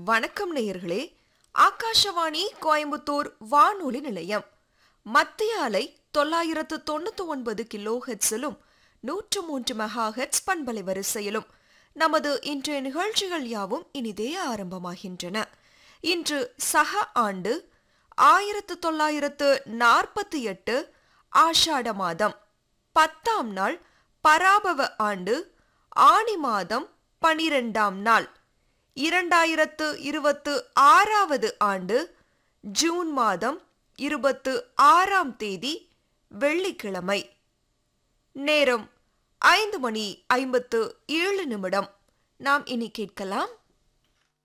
வணக்கம் நேயர்களே ஆகாஷவாணி கோயம்புத்தூர் வானொலி நிலையம் மத்திய அலை தொள்ளாயிரத்து தொண்ணூத்தி ஒன்பது கிலோ ஹெட்ஸிலும் நூற்று மூன்று மெகா ஹெட்ஸ் பண்பலை வரிசையிலும் நமது இன்றைய நிகழ்ச்சிகள் யாவும் இனிதே ஆரம்பமாகின்றன இன்று சக ஆண்டு ஆயிரத்து தொள்ளாயிரத்து நாற்பத்தி எட்டு ஆஷாட மாதம் பத்தாம் நாள் பராபவ ஆண்டு ஆணி மாதம் பனிரெண்டாம் நாள் இரண்டாயிரத்து இருபத்து ஆறாவது ஆண்டு ஜூன் மாதம் இருபத்து ஆறாம் தேதி வெள்ளிக்கிழமை நேரம் ஐந்து மணி ஐம்பத்து ஏழு நிமிடம் நாம் இனி கேட்கலாம்